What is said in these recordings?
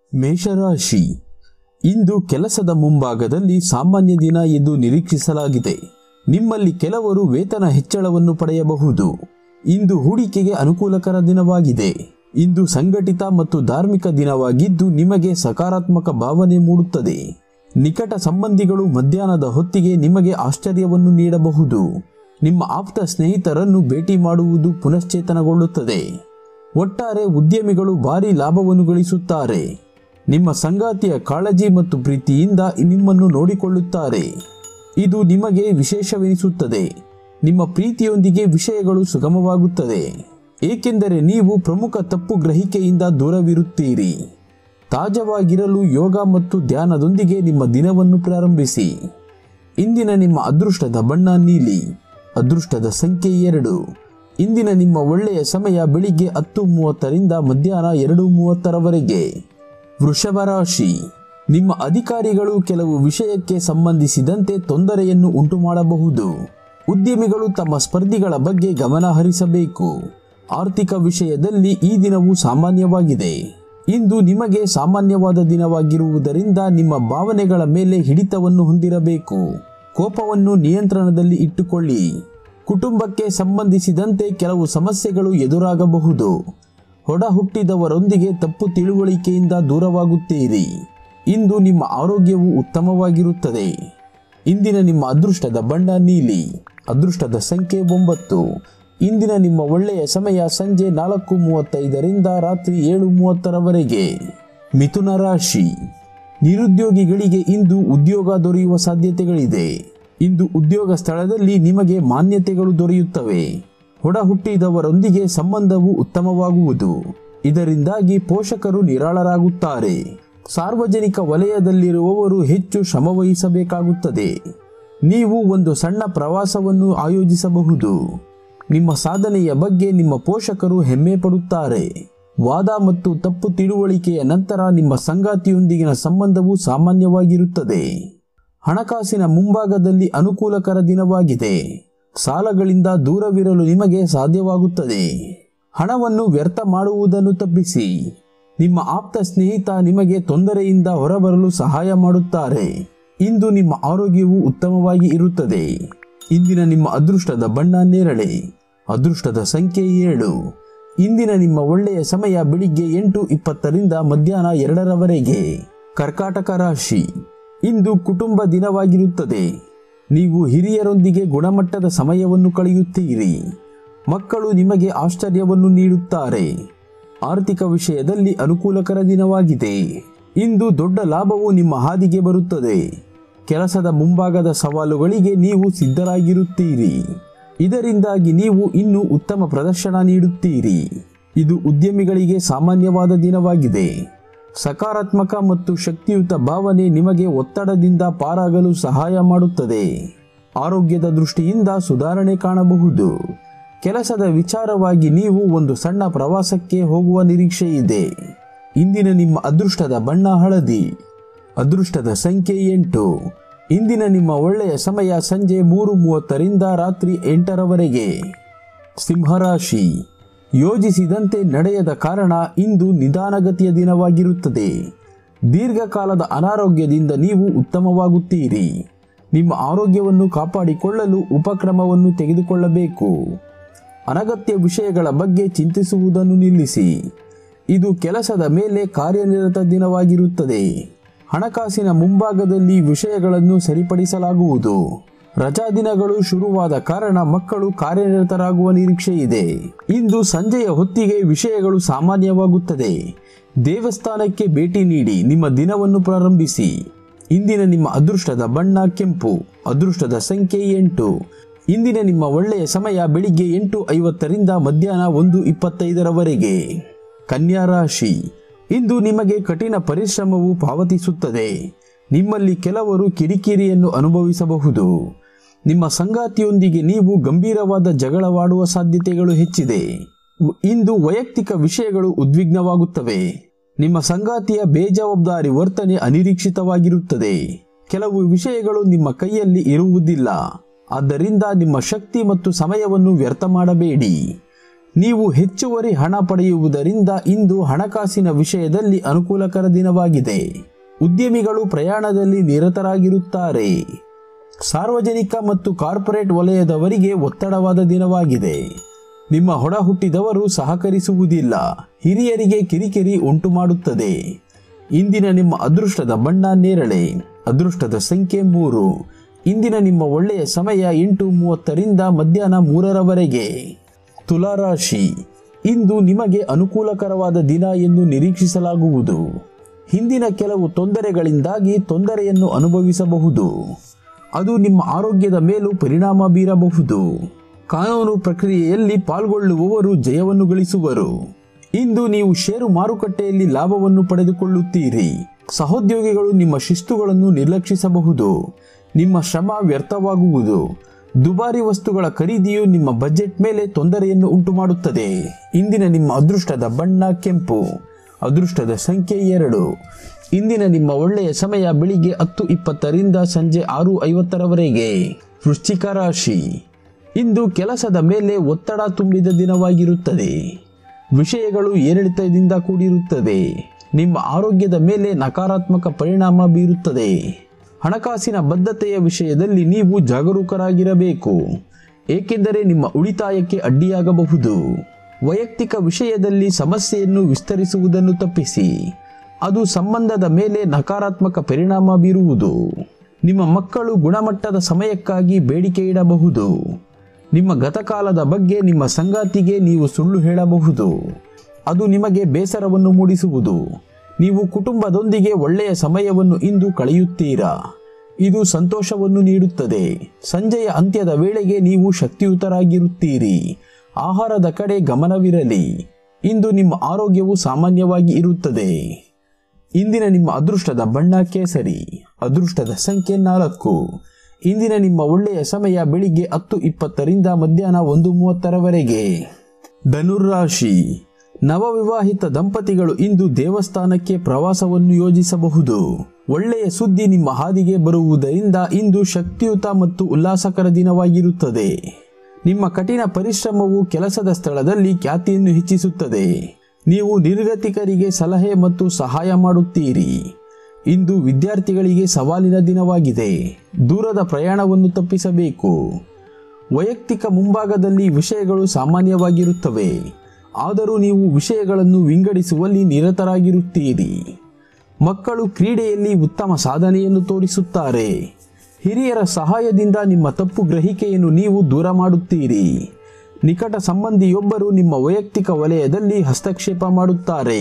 ಮೇಷರಾಶಿ ಇಂದು ಕೆಲಸದ ಮುಂಭಾಗದಲ್ಲಿ ಸಾಮಾನ್ಯ ದಿನ ಎಂದು ನಿರೀಕ್ಷಿಸಲಾಗಿದೆ ನಿಮ್ಮಲ್ಲಿ ಕೆಲವರು ವೇತನ ಹೆಚ್ಚಳವನ್ನು ಪಡೆಯಬಹುದು ಇಂದು ಹೂಡಿಕೆಗೆ ಅನುಕೂಲಕರ ದಿನವಾಗಿದೆ ಇಂದು ಸಂಘಟಿತ ಮತ್ತು ಧಾರ್ಮಿಕ ದಿನವಾಗಿದ್ದು ನಿಮಗೆ ಸಕಾರಾತ್ಮಕ ಭಾವನೆ ಮೂಡುತ್ತದೆ ನಿಕಟ ಸಂಬಂಧಿಗಳು ಮಧ್ಯಾಹ್ನದ ಹೊತ್ತಿಗೆ ನಿಮಗೆ ಆಶ್ಚರ್ಯವನ್ನು ನೀಡಬಹುದು ನಿಮ್ಮ ಆಪ್ತ ಸ್ನೇಹಿತರನ್ನು ಭೇಟಿ ಮಾಡುವುದು ಪುನಶ್ಚೇತನಗೊಳ್ಳುತ್ತದೆ ಒಟ್ಟಾರೆ ಉದ್ಯಮಿಗಳು ಭಾರಿ ಲಾಭವನ್ನು ಗಳಿಸುತ್ತಾರೆ ನಿಮ್ಮ ಸಂಗಾತಿಯ ಕಾಳಜಿ ಮತ್ತು ಪ್ರೀತಿಯಿಂದ ನಿಮ್ಮನ್ನು ನೋಡಿಕೊಳ್ಳುತ್ತಾರೆ ಇದು ನಿಮಗೆ ವಿಶೇಷವೆನಿಸುತ್ತದೆ ನಿಮ್ಮ ಪ್ರೀತಿಯೊಂದಿಗೆ ವಿಷಯಗಳು ಸುಗಮವಾಗುತ್ತದೆ ಏಕೆಂದರೆ ನೀವು ಪ್ರಮುಖ ತಪ್ಪು ಗ್ರಹಿಕೆಯಿಂದ ದೂರವಿರುತ್ತೀರಿ ತಾಜವಾಗಿರಲು ಯೋಗ ಮತ್ತು ಧ್ಯಾನದೊಂದಿಗೆ ನಿಮ್ಮ ದಿನವನ್ನು ಪ್ರಾರಂಭಿಸಿ ಇಂದಿನ ನಿಮ್ಮ ಅದೃಷ್ಟದ ಬಣ್ಣ ನೀಲಿ ಅದೃಷ್ಟದ ಸಂಖ್ಯೆ ಎರಡು ಇಂದಿನ ನಿಮ್ಮ ಒಳ್ಳೆಯ ಸಮಯ ಬೆಳಿಗ್ಗೆ ಹತ್ತು ಮೂವತ್ತರಿಂದ ಮಧ್ಯಾಹ್ನ ಎರಡು ಮೂವತ್ತರವರೆಗೆ ವೃಷಭ ರಾಶಿ ನಿಮ್ಮ ಅಧಿಕಾರಿಗಳು ಕೆಲವು ವಿಷಯಕ್ಕೆ ಸಂಬಂಧಿಸಿದಂತೆ ತೊಂದರೆಯನ್ನು ಉಂಟು ಮಾಡಬಹುದು ಉದ್ಯಮಿಗಳು ತಮ್ಮ ಸ್ಪರ್ಧಿಗಳ ಬಗ್ಗೆ ಗಮನ ಹರಿಸಬೇಕು ಆರ್ಥಿಕ ವಿಷಯದಲ್ಲಿ ಈ ದಿನವು ಸಾಮಾನ್ಯವಾಗಿದೆ ಇಂದು ನಿಮಗೆ ಸಾಮಾನ್ಯವಾದ ದಿನವಾಗಿರುವುದರಿಂದ ನಿಮ್ಮ ಭಾವನೆಗಳ ಮೇಲೆ ಹಿಡಿತವನ್ನು ಹೊಂದಿರಬೇಕು ಕೋಪವನ್ನು ನಿಯಂತ್ರಣದಲ್ಲಿ ಇಟ್ಟುಕೊಳ್ಳಿ ಕುಟುಂಬಕ್ಕೆ ಸಂಬಂಧಿಸಿದಂತೆ ಕೆಲವು ಸಮಸ್ಯೆಗಳು ಎದುರಾಗಬಹುದು ಹೊಡ ಹುಟ್ಟಿದವರೊಂದಿಗೆ ತಪ್ಪು ತಿಳುವಳಿಕೆಯಿಂದ ದೂರವಾಗುತ್ತೀರಿ ಇಂದು ನಿಮ್ಮ ಆರೋಗ್ಯವು ಉತ್ತಮವಾಗಿರುತ್ತದೆ ಇಂದಿನ ನಿಮ್ಮ ಅದೃಷ್ಟದ ಬಣ್ಣ ನೀಲಿ ಅದೃಷ್ಟದ ಸಂಖ್ಯೆ ಒಂಬತ್ತು ಇಂದಿನ ನಿಮ್ಮ ಒಳ್ಳೆಯ ಸಮಯ ಸಂಜೆ ನಾಲ್ಕು ಮೂವತ್ತೈದರಿಂದ ರಾತ್ರಿ ಏಳು ಮೂವತ್ತರವರೆಗೆ ಮಿಥುನ ರಾಶಿ ನಿರುದ್ಯೋಗಿಗಳಿಗೆ ಇಂದು ಉದ್ಯೋಗ ದೊರೆಯುವ ಸಾಧ್ಯತೆಗಳಿದೆ ಇಂದು ಉದ್ಯೋಗ ಸ್ಥಳದಲ್ಲಿ ನಿಮಗೆ ಮಾನ್ಯತೆಗಳು ದೊರೆಯುತ್ತವೆ ಹೊಡ ಹುಟ್ಟಿದವರೊಂದಿಗೆ ಸಂಬಂಧವು ಉತ್ತಮವಾಗುವುದು ಇದರಿಂದಾಗಿ ಪೋಷಕರು ನಿರಾಳರಾಗುತ್ತಾರೆ ಸಾರ್ವಜನಿಕ ವಲಯದಲ್ಲಿರುವವರು ಹೆಚ್ಚು ಶ್ರಮವಹಿಸಬೇಕಾಗುತ್ತದೆ ನೀವು ಒಂದು ಸಣ್ಣ ಪ್ರವಾಸವನ್ನು ಆಯೋಜಿಸಬಹುದು ನಿಮ್ಮ ಸಾಧನೆಯ ಬಗ್ಗೆ ನಿಮ್ಮ ಪೋಷಕರು ಹೆಮ್ಮೆ ಪಡುತ್ತಾರೆ ವಾದ ಮತ್ತು ತಪ್ಪು ತಿಳುವಳಿಕೆಯ ನಂತರ ನಿಮ್ಮ ಸಂಗಾತಿಯೊಂದಿಗಿನ ಸಂಬಂಧವು ಸಾಮಾನ್ಯವಾಗಿರುತ್ತದೆ ಹಣಕಾಸಿನ ಮುಂಭಾಗದಲ್ಲಿ ಅನುಕೂಲಕರ ದಿನವಾಗಿದೆ ಸಾಲಗಳಿಂದ ದೂರವಿರಲು ನಿಮಗೆ ಸಾಧ್ಯವಾಗುತ್ತದೆ ಹಣವನ್ನು ವ್ಯರ್ಥ ಮಾಡುವುದನ್ನು ತಪ್ಪಿಸಿ ನಿಮ್ಮ ಆಪ್ತ ಸ್ನೇಹಿತ ನಿಮಗೆ ತೊಂದರೆಯಿಂದ ಹೊರಬರಲು ಸಹಾಯ ಮಾಡುತ್ತಾರೆ ಇಂದು ನಿಮ್ಮ ಆರೋಗ್ಯವು ಉತ್ತಮವಾಗಿ ಇರುತ್ತದೆ ಇಂದಿನ ನಿಮ್ಮ ಅದೃಷ್ಟದ ಬಣ್ಣ ನೇರಳೆ ಅದೃಷ್ಟದ ಸಂಖ್ಯೆ ಏಳು ಇಂದಿನ ನಿಮ್ಮ ಒಳ್ಳೆಯ ಸಮಯ ಬೆಳಿಗ್ಗೆ ಎಂಟು ಇಪ್ಪತ್ತರಿಂದ ಮಧ್ಯಾಹ್ನ ಎರಡರವರೆಗೆ ಕರ್ಕಾಟಕ ರಾಶಿ ಇಂದು ಕುಟುಂಬ ದಿನವಾಗಿರುತ್ತದೆ ನೀವು ಹಿರಿಯರೊಂದಿಗೆ ಗುಣಮಟ್ಟದ ಸಮಯವನ್ನು ಕಳೆಯುತ್ತೀರಿ ಮಕ್ಕಳು ನಿಮಗೆ ಆಶ್ಚರ್ಯವನ್ನು ನೀಡುತ್ತಾರೆ ಆರ್ಥಿಕ ವಿಷಯದಲ್ಲಿ ಅನುಕೂಲಕರ ದಿನವಾಗಿದೆ ಇಂದು ದೊಡ್ಡ ಲಾಭವು ನಿಮ್ಮ ಹಾದಿಗೆ ಬರುತ್ತದೆ ಕೆಲಸದ ಮುಂಭಾಗದ ಸವಾಲುಗಳಿಗೆ ನೀವು ಸಿದ್ಧರಾಗಿರುತ್ತೀರಿ ಇದರಿಂದಾಗಿ ನೀವು ಇನ್ನೂ ಉತ್ತಮ ಪ್ರದರ್ಶನ ನೀಡುತ್ತೀರಿ ಇದು ಉದ್ಯಮಿಗಳಿಗೆ ಸಾಮಾನ್ಯವಾದ ದಿನವಾಗಿದೆ ಸಕಾರಾತ್ಮಕ ಮತ್ತು ಶಕ್ತಿಯುತ ಭಾವನೆ ನಿಮಗೆ ಒತ್ತಡದಿಂದ ಪಾರಾಗಲು ಸಹಾಯ ಮಾಡುತ್ತದೆ ಆರೋಗ್ಯದ ದೃಷ್ಟಿಯಿಂದ ಸುಧಾರಣೆ ಕಾಣಬಹುದು ಕೆಲಸದ ವಿಚಾರವಾಗಿ ನೀವು ಒಂದು ಸಣ್ಣ ಪ್ರವಾಸಕ್ಕೆ ಹೋಗುವ ನಿರೀಕ್ಷೆ ಇದೆ ಇಂದಿನ ನಿಮ್ಮ ಅದೃಷ್ಟದ ಬಣ್ಣ ಹಳದಿ ಅದೃಷ್ಟದ ಸಂಖ್ಯೆ ಎಂಟು ಇಂದಿನ ನಿಮ್ಮ ಒಳ್ಳೆಯ ಸಮಯ ಸಂಜೆ ಮೂರು ಮೂವತ್ತರಿಂದ ರಾತ್ರಿ ಎಂಟರವರೆಗೆ ಸಿಂಹರಾಶಿ ಯೋಜಿಸಿದಂತೆ ನಡೆಯದ ಕಾರಣ ಇಂದು ನಿಧಾನಗತಿಯ ದಿನವಾಗಿರುತ್ತದೆ ದೀರ್ಘಕಾಲದ ಅನಾರೋಗ್ಯದಿಂದ ನೀವು ಉತ್ತಮವಾಗುತ್ತೀರಿ ನಿಮ್ಮ ಆರೋಗ್ಯವನ್ನು ಕಾಪಾಡಿಕೊಳ್ಳಲು ಉಪಕ್ರಮವನ್ನು ತೆಗೆದುಕೊಳ್ಳಬೇಕು ಅನಗತ್ಯ ವಿಷಯಗಳ ಬಗ್ಗೆ ಚಿಂತಿಸುವುದನ್ನು ನಿಲ್ಲಿಸಿ ಇದು ಕೆಲಸದ ಮೇಲೆ ಕಾರ್ಯನಿರತ ದಿನವಾಗಿರುತ್ತದೆ ಹಣಕಾಸಿನ ಮುಂಭಾಗದಲ್ಲಿ ವಿಷಯಗಳನ್ನು ಸರಿಪಡಿಸಲಾಗುವುದು ರಜಾ ದಿನಗಳು ಶುರುವಾದ ಕಾರಣ ಮಕ್ಕಳು ಕಾರ್ಯನಿರತರಾಗುವ ನಿರೀಕ್ಷೆ ಇದೆ ಇಂದು ಸಂಜೆಯ ಹೊತ್ತಿಗೆ ವಿಷಯಗಳು ಸಾಮಾನ್ಯವಾಗುತ್ತದೆ ದೇವಸ್ಥಾನಕ್ಕೆ ಭೇಟಿ ನೀಡಿ ನಿಮ್ಮ ದಿನವನ್ನು ಪ್ರಾರಂಭಿಸಿ ಇಂದಿನ ನಿಮ್ಮ ಅದೃಷ್ಟದ ಬಣ್ಣ ಕೆಂಪು ಅದೃಷ್ಟದ ಸಂಖ್ಯೆ ಎಂಟು ಇಂದಿನ ನಿಮ್ಮ ಒಳ್ಳೆಯ ಸಮಯ ಬೆಳಿಗ್ಗೆ ಎಂಟು ಐವತ್ತರಿಂದ ಮಧ್ಯಾಹ್ನ ಒಂದು ಇಪ್ಪತ್ತೈದರವರೆಗೆ ಕನ್ಯಾ ರಾಶಿ ಇಂದು ನಿಮಗೆ ಕಠಿಣ ಪರಿಶ್ರಮವು ಪಾವತಿಸುತ್ತದೆ ನಿಮ್ಮಲ್ಲಿ ಕೆಲವರು ಕಿರಿಕಿರಿಯನ್ನು ಅನುಭವಿಸಬಹುದು ನಿಮ್ಮ ಸಂಗಾತಿಯೊಂದಿಗೆ ನೀವು ಗಂಭೀರವಾದ ಜಗಳವಾಡುವ ಸಾಧ್ಯತೆಗಳು ಹೆಚ್ಚಿದೆ ಇಂದು ವೈಯಕ್ತಿಕ ವಿಷಯಗಳು ಉದ್ವಿಗ್ನವಾಗುತ್ತವೆ ನಿಮ್ಮ ಸಂಗಾತಿಯ ಬೇಜವಾಬ್ದಾರಿ ವರ್ತನೆ ಅನಿರೀಕ್ಷಿತವಾಗಿರುತ್ತದೆ ಕೆಲವು ವಿಷಯಗಳು ನಿಮ್ಮ ಕೈಯಲ್ಲಿ ಇರುವುದಿಲ್ಲ ಆದ್ದರಿಂದ ನಿಮ್ಮ ಶಕ್ತಿ ಮತ್ತು ಸಮಯವನ್ನು ವ್ಯರ್ಥ ಮಾಡಬೇಡಿ ನೀವು ಹೆಚ್ಚುವರಿ ಹಣ ಪಡೆಯುವುದರಿಂದ ಇಂದು ಹಣಕಾಸಿನ ವಿಷಯದಲ್ಲಿ ಅನುಕೂಲಕರ ದಿನವಾಗಿದೆ ಉದ್ಯಮಿಗಳು ಪ್ರಯಾಣದಲ್ಲಿ ನಿರತರಾಗಿರುತ್ತಾರೆ ಸಾರ್ವಜನಿಕ ಮತ್ತು ಕಾರ್ಪೊರೇಟ್ ವಲಯದವರಿಗೆ ಒತ್ತಡವಾದ ದಿನವಾಗಿದೆ ನಿಮ್ಮ ಹೊಡ ಹುಟ್ಟಿದವರು ಸಹಕರಿಸುವುದಿಲ್ಲ ಹಿರಿಯರಿಗೆ ಕಿರಿಕಿರಿ ಉಂಟು ಮಾಡುತ್ತದೆ ಇಂದಿನ ನಿಮ್ಮ ಅದೃಷ್ಟದ ಬಣ್ಣ ನೇರಳೆ ಅದೃಷ್ಟದ ಸಂಖ್ಯೆ ಮೂರು ಇಂದಿನ ನಿಮ್ಮ ಒಳ್ಳೆಯ ಸಮಯ ಎಂಟು ಮೂವತ್ತರಿಂದ ಮಧ್ಯಾಹ್ನ ಮೂರರವರೆಗೆ ತುಲಾರಾಶಿ ಇಂದು ನಿಮಗೆ ಅನುಕೂಲಕರವಾದ ದಿನ ಎಂದು ನಿರೀಕ್ಷಿಸಲಾಗುವುದು ಹಿಂದಿನ ಕೆಲವು ತೊಂದರೆಗಳಿಂದಾಗಿ ತೊಂದರೆಯನ್ನು ಅನುಭವಿಸಬಹುದು ಅದು ನಿಮ್ಮ ಆರೋಗ್ಯದ ಮೇಲೂ ಪರಿಣಾಮ ಬೀರಬಹುದು ಕಾನೂನು ಪ್ರಕ್ರಿಯೆಯಲ್ಲಿ ಪಾಲ್ಗೊಳ್ಳುವವರು ಜಯವನ್ನು ಗಳಿಸುವರು ಇಂದು ನೀವು ಷೇರು ಮಾರುಕಟ್ಟೆಯಲ್ಲಿ ಲಾಭವನ್ನು ಪಡೆದುಕೊಳ್ಳುತ್ತೀರಿ ಸಹೋದ್ಯೋಗಿಗಳು ನಿಮ್ಮ ಶಿಸ್ತುಗಳನ್ನು ನಿರ್ಲಕ್ಷಿಸಬಹುದು ನಿಮ್ಮ ಶ್ರಮ ವ್ಯರ್ಥವಾಗುವುದು ದುಬಾರಿ ವಸ್ತುಗಳ ಖರೀದಿಯು ನಿಮ್ಮ ಬಜೆಟ್ ಮೇಲೆ ತೊಂದರೆಯನ್ನು ಉಂಟುಮಾಡುತ್ತದೆ ಇಂದಿನ ನಿಮ್ಮ ಅದೃಷ್ಟದ ಬಣ್ಣ ಕೆಂಪು ಅದೃಷ್ಟದ ಸಂಖ್ಯೆ ಎರಡು ಇಂದಿನ ನಿಮ್ಮ ಒಳ್ಳೆಯ ಸಮಯ ಬೆಳಿಗ್ಗೆ ಹತ್ತು ಇಪ್ಪತ್ತರಿಂದ ಸಂಜೆ ಆರು ಐವತ್ತರವರೆಗೆ ವೃಶ್ಚಿಕ ರಾಶಿ ಇಂದು ಕೆಲಸದ ಮೇಲೆ ಒತ್ತಡ ತುಂಬಿದ ದಿನವಾಗಿರುತ್ತದೆ ವಿಷಯಗಳು ಏರಿಳಿತದಿಂದ ಕೂಡಿರುತ್ತದೆ ನಿಮ್ಮ ಆರೋಗ್ಯದ ಮೇಲೆ ನಕಾರಾತ್ಮಕ ಪರಿಣಾಮ ಬೀರುತ್ತದೆ ಹಣಕಾಸಿನ ಬದ್ಧತೆಯ ವಿಷಯದಲ್ಲಿ ನೀವು ಜಾಗರೂಕರಾಗಿರಬೇಕು ಏಕೆಂದರೆ ನಿಮ್ಮ ಉಳಿತಾಯಕ್ಕೆ ಅಡ್ಡಿಯಾಗಬಹುದು ವೈಯಕ್ತಿಕ ವಿಷಯದಲ್ಲಿ ಸಮಸ್ಯೆಯನ್ನು ವಿಸ್ತರಿಸುವುದನ್ನು ತಪ್ಪಿಸಿ ಅದು ಸಂಬಂಧದ ಮೇಲೆ ನಕಾರಾತ್ಮಕ ಪರಿಣಾಮ ಬೀರುವುದು ನಿಮ್ಮ ಮಕ್ಕಳು ಗುಣಮಟ್ಟದ ಸಮಯಕ್ಕಾಗಿ ಬೇಡಿಕೆ ಇಡಬಹುದು ನಿಮ್ಮ ಗತಕಾಲದ ಬಗ್ಗೆ ನಿಮ್ಮ ಸಂಗಾತಿಗೆ ನೀವು ಸುಳ್ಳು ಹೇಳಬಹುದು ಅದು ನಿಮಗೆ ಬೇಸರವನ್ನು ಮೂಡಿಸುವುದು ನೀವು ಕುಟುಂಬದೊಂದಿಗೆ ಒಳ್ಳೆಯ ಸಮಯವನ್ನು ಇಂದು ಕಳೆಯುತ್ತೀರಾ ಇದು ಸಂತೋಷವನ್ನು ನೀಡುತ್ತದೆ ಸಂಜೆಯ ಅಂತ್ಯದ ವೇಳೆಗೆ ನೀವು ಶಕ್ತಿಯುತರಾಗಿರುತ್ತೀರಿ ಆಹಾರದ ಕಡೆ ಗಮನವಿರಲಿ ಇಂದು ನಿಮ್ಮ ಆರೋಗ್ಯವು ಸಾಮಾನ್ಯವಾಗಿ ಇರುತ್ತದೆ ಇಂದಿನ ನಿಮ್ಮ ಅದೃಷ್ಟದ ಬಣ್ಣ ಕೇಸರಿ ಅದೃಷ್ಟದ ಸಂಖ್ಯೆ ನಾಲ್ಕು ಇಂದಿನ ನಿಮ್ಮ ಒಳ್ಳೆಯ ಸಮಯ ಬೆಳಿಗ್ಗೆ ಹತ್ತು ಇಪ್ಪತ್ತರಿಂದ ಮಧ್ಯಾಹ್ನ ಒಂದು ಮೂವತ್ತರವರೆಗೆ ಧನುರ್ರಾಶಿ ನವವಿವಾಹಿತ ದಂಪತಿಗಳು ಇಂದು ದೇವಸ್ಥಾನಕ್ಕೆ ಪ್ರವಾಸವನ್ನು ಯೋಜಿಸಬಹುದು ಒಳ್ಳೆಯ ಸುದ್ದಿ ನಿಮ್ಮ ಹಾದಿಗೆ ಬರುವುದರಿಂದ ಇಂದು ಶಕ್ತಿಯುತ ಮತ್ತು ಉಲ್ಲಾಸಕರ ದಿನವಾಗಿರುತ್ತದೆ ನಿಮ್ಮ ಕಠಿಣ ಪರಿಶ್ರಮವು ಕೆಲಸದ ಸ್ಥಳದಲ್ಲಿ ಖ್ಯಾತಿಯನ್ನು ಹೆಚ್ಚಿಸುತ್ತದೆ ನೀವು ನಿರ್ಗತಿಕರಿಗೆ ಸಲಹೆ ಮತ್ತು ಸಹಾಯ ಮಾಡುತ್ತೀರಿ ಇಂದು ವಿದ್ಯಾರ್ಥಿಗಳಿಗೆ ಸವಾಲಿನ ದಿನವಾಗಿದೆ ದೂರದ ಪ್ರಯಾಣವನ್ನು ತಪ್ಪಿಸಬೇಕು ವೈಯಕ್ತಿಕ ಮುಂಭಾಗದಲ್ಲಿ ವಿಷಯಗಳು ಸಾಮಾನ್ಯವಾಗಿರುತ್ತವೆ ಆದರೂ ನೀವು ವಿಷಯಗಳನ್ನು ವಿಂಗಡಿಸುವಲ್ಲಿ ನಿರತರಾಗಿರುತ್ತೀರಿ ಮಕ್ಕಳು ಕ್ರೀಡೆಯಲ್ಲಿ ಉತ್ತಮ ಸಾಧನೆಯನ್ನು ತೋರಿಸುತ್ತಾರೆ ಹಿರಿಯರ ಸಹಾಯದಿಂದ ನಿಮ್ಮ ತಪ್ಪು ಗ್ರಹಿಕೆಯನ್ನು ನೀವು ದೂರ ಮಾಡುತ್ತೀರಿ ನಿಕಟ ಸಂಬಂಧಿಯೊಬ್ಬರು ನಿಮ್ಮ ವೈಯಕ್ತಿಕ ವಲಯದಲ್ಲಿ ಹಸ್ತಕ್ಷೇಪ ಮಾಡುತ್ತಾರೆ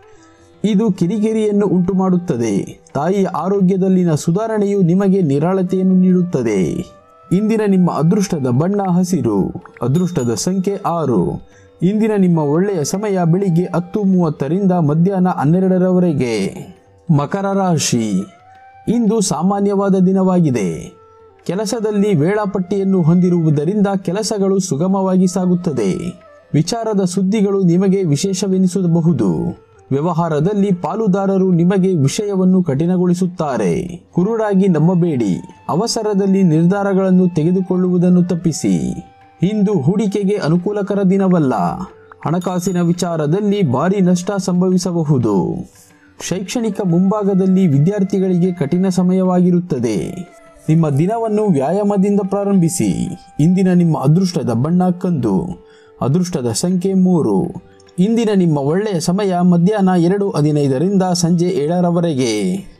ಇದು ಕಿರಿಕಿರಿಯನ್ನು ಉಂಟು ಮಾಡುತ್ತದೆ ತಾಯಿಯ ಆರೋಗ್ಯದಲ್ಲಿನ ಸುಧಾರಣೆಯು ನಿಮಗೆ ನಿರಾಳತೆಯನ್ನು ನೀಡುತ್ತದೆ ಇಂದಿನ ನಿಮ್ಮ ಅದೃಷ್ಟದ ಬಣ್ಣ ಹಸಿರು ಅದೃಷ್ಟದ ಸಂಖ್ಯೆ ಆರು ಇಂದಿನ ನಿಮ್ಮ ಒಳ್ಳೆಯ ಸಮಯ ಬೆಳಿಗ್ಗೆ ಹತ್ತು ಮೂವತ್ತರಿಂದ ಮಧ್ಯಾಹ್ನ ಹನ್ನೆರಡರವರೆಗೆ ಮಕರ ರಾಶಿ ಇಂದು ಸಾಮಾನ್ಯವಾದ ದಿನವಾಗಿದೆ ಕೆಲಸದಲ್ಲಿ ವೇಳಾಪಟ್ಟಿಯನ್ನು ಹೊಂದಿರುವುದರಿಂದ ಕೆಲಸಗಳು ಸುಗಮವಾಗಿ ಸಾಗುತ್ತದೆ ವಿಚಾರದ ಸುದ್ದಿಗಳು ನಿಮಗೆ ವಿಶೇಷವೆನಿಸಬಹುದು ವ್ಯವಹಾರದಲ್ಲಿ ಪಾಲುದಾರರು ನಿಮಗೆ ವಿಷಯವನ್ನು ಕಠಿಣಗೊಳಿಸುತ್ತಾರೆ ಕುರುಡಾಗಿ ನಂಬಬೇಡಿ ಅವಸರದಲ್ಲಿ ನಿರ್ಧಾರಗಳನ್ನು ತೆಗೆದುಕೊಳ್ಳುವುದನ್ನು ತಪ್ಪಿಸಿ ಇಂದು ಹೂಡಿಕೆಗೆ ಅನುಕೂಲಕರ ದಿನವಲ್ಲ ಹಣಕಾಸಿನ ವಿಚಾರದಲ್ಲಿ ಭಾರಿ ನಷ್ಟ ಸಂಭವಿಸಬಹುದು ಶೈಕ್ಷಣಿಕ ಮುಂಭಾಗದಲ್ಲಿ ವಿದ್ಯಾರ್ಥಿಗಳಿಗೆ ಕಠಿಣ ಸಮಯವಾಗಿರುತ್ತದೆ ನಿಮ್ಮ ದಿನವನ್ನು ವ್ಯಾಯಾಮದಿಂದ ಪ್ರಾರಂಭಿಸಿ ಇಂದಿನ ನಿಮ್ಮ ಅದೃಷ್ಟದ ಬಣ್ಣ ಕಂದು ಅದೃಷ್ಟದ ಸಂಖ್ಯೆ ಮೂರು ಇಂದಿನ ನಿಮ್ಮ ಒಳ್ಳೆಯ ಸಮಯ ಮಧ್ಯಾಹ್ನ ಎರಡು ಹದಿನೈದರಿಂದ ಸಂಜೆ ಏಳರವರೆಗೆ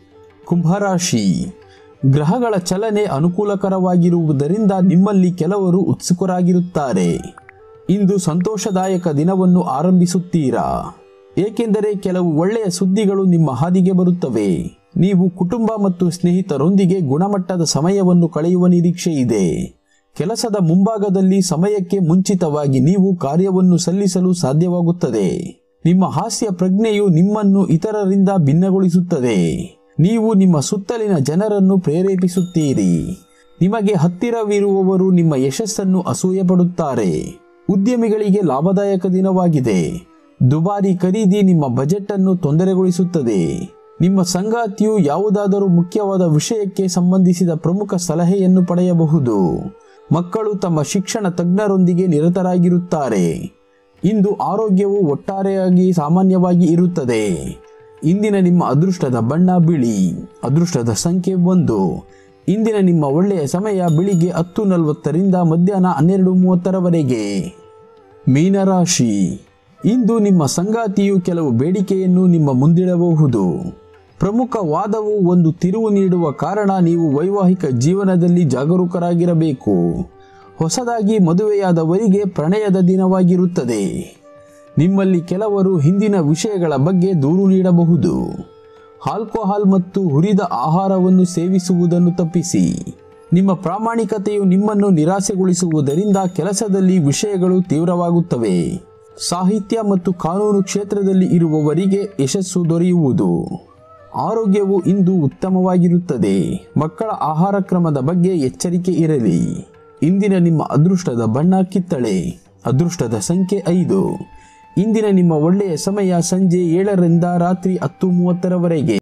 ಕುಂಭರಾಶಿ ಗ್ರಹಗಳ ಚಲನೆ ಅನುಕೂಲಕರವಾಗಿರುವುದರಿಂದ ನಿಮ್ಮಲ್ಲಿ ಕೆಲವರು ಉತ್ಸುಕರಾಗಿರುತ್ತಾರೆ ಇಂದು ಸಂತೋಷದಾಯಕ ದಿನವನ್ನು ಆರಂಭಿಸುತ್ತೀರಾ ಏಕೆಂದರೆ ಕೆಲವು ಒಳ್ಳೆಯ ಸುದ್ದಿಗಳು ನಿಮ್ಮ ಹಾದಿಗೆ ಬರುತ್ತವೆ ನೀವು ಕುಟುಂಬ ಮತ್ತು ಸ್ನೇಹಿತರೊಂದಿಗೆ ಗುಣಮಟ್ಟದ ಸಮಯವನ್ನು ಕಳೆಯುವ ನಿರೀಕ್ಷೆ ಇದೆ ಕೆಲಸದ ಮುಂಭಾಗದಲ್ಲಿ ಸಮಯಕ್ಕೆ ಮುಂಚಿತವಾಗಿ ನೀವು ಕಾರ್ಯವನ್ನು ಸಲ್ಲಿಸಲು ಸಾಧ್ಯವಾಗುತ್ತದೆ ನಿಮ್ಮ ಹಾಸ್ಯ ಪ್ರಜ್ಞೆಯು ನಿಮ್ಮನ್ನು ಇತರರಿಂದ ಭಿನ್ನಗೊಳಿಸುತ್ತದೆ ನೀವು ನಿಮ್ಮ ಸುತ್ತಲಿನ ಜನರನ್ನು ಪ್ರೇರೇಪಿಸುತ್ತೀರಿ ನಿಮಗೆ ಹತ್ತಿರವಿರುವವರು ನಿಮ್ಮ ಯಶಸ್ಸನ್ನು ಅಸೂಯೆ ಪಡುತ್ತಾರೆ ಉದ್ಯಮಿಗಳಿಗೆ ಲಾಭದಾಯಕ ದಿನವಾಗಿದೆ ದುಬಾರಿ ಖರೀದಿ ನಿಮ್ಮ ಬಜೆಟ್ ಅನ್ನು ತೊಂದರೆಗೊಳಿಸುತ್ತದೆ ನಿಮ್ಮ ಸಂಗಾತಿಯು ಯಾವುದಾದರೂ ಮುಖ್ಯವಾದ ವಿಷಯಕ್ಕೆ ಸಂಬಂಧಿಸಿದ ಪ್ರಮುಖ ಸಲಹೆಯನ್ನು ಪಡೆಯಬಹುದು ಮಕ್ಕಳು ತಮ್ಮ ಶಿಕ್ಷಣ ತಜ್ಞರೊಂದಿಗೆ ನಿರತರಾಗಿರುತ್ತಾರೆ ಇಂದು ಆರೋಗ್ಯವು ಒಟ್ಟಾರೆಯಾಗಿ ಸಾಮಾನ್ಯವಾಗಿ ಇರುತ್ತದೆ ಇಂದಿನ ನಿಮ್ಮ ಅದೃಷ್ಟದ ಬಣ್ಣ ಬಿಳಿ ಅದೃಷ್ಟದ ಸಂಖ್ಯೆ ಒಂದು ಇಂದಿನ ನಿಮ್ಮ ಒಳ್ಳೆಯ ಸಮಯ ಬೆಳಿಗ್ಗೆ ಹತ್ತು ನಲವತ್ತರಿಂದ ಮಧ್ಯಾಹ್ನ ಹನ್ನೆರಡು ಮೂವತ್ತರವರೆಗೆ ಮೀನರಾಶಿ ಇಂದು ನಿಮ್ಮ ಸಂಗಾತಿಯು ಕೆಲವು ಬೇಡಿಕೆಯನ್ನು ನಿಮ್ಮ ಮುಂದಿಡಬಹುದು ಪ್ರಮುಖ ವಾದವು ಒಂದು ತಿರುವು ನೀಡುವ ಕಾರಣ ನೀವು ವೈವಾಹಿಕ ಜೀವನದಲ್ಲಿ ಜಾಗರೂಕರಾಗಿರಬೇಕು ಹೊಸದಾಗಿ ಮದುವೆಯಾದವರಿಗೆ ಪ್ರಣಯದ ದಿನವಾಗಿರುತ್ತದೆ ನಿಮ್ಮಲ್ಲಿ ಕೆಲವರು ಹಿಂದಿನ ವಿಷಯಗಳ ಬಗ್ಗೆ ದೂರು ನೀಡಬಹುದು ಆಲ್ಕೋಹಾಲ್ ಮತ್ತು ಹುರಿದ ಆಹಾರವನ್ನು ಸೇವಿಸುವುದನ್ನು ತಪ್ಪಿಸಿ ನಿಮ್ಮ ಪ್ರಾಮಾಣಿಕತೆಯು ನಿಮ್ಮನ್ನು ನಿರಾಸೆಗೊಳಿಸುವುದರಿಂದ ಕೆಲಸದಲ್ಲಿ ವಿಷಯಗಳು ತೀವ್ರವಾಗುತ್ತವೆ ಸಾಹಿತ್ಯ ಮತ್ತು ಕಾನೂನು ಕ್ಷೇತ್ರದಲ್ಲಿ ಇರುವವರಿಗೆ ಯಶಸ್ಸು ದೊರೆಯುವುದು ಆರೋಗ್ಯವು ಇಂದು ಉತ್ತಮವಾಗಿರುತ್ತದೆ ಮಕ್ಕಳ ಆಹಾರ ಕ್ರಮದ ಬಗ್ಗೆ ಎಚ್ಚರಿಕೆ ಇರಲಿ ಇಂದಿನ ನಿಮ್ಮ ಅದೃಷ್ಟದ ಬಣ್ಣ ಕಿತ್ತಳೆ ಅದೃಷ್ಟದ ಸಂಖ್ಯೆ ಐದು ಇಂದಿನ ನಿಮ್ಮ ಒಳ್ಳೆಯ ಸಮಯ ಸಂಜೆ ಏಳರಿಂದ ರಾತ್ರಿ ಹತ್ತು ಮೂವತ್ತರವರೆಗೆ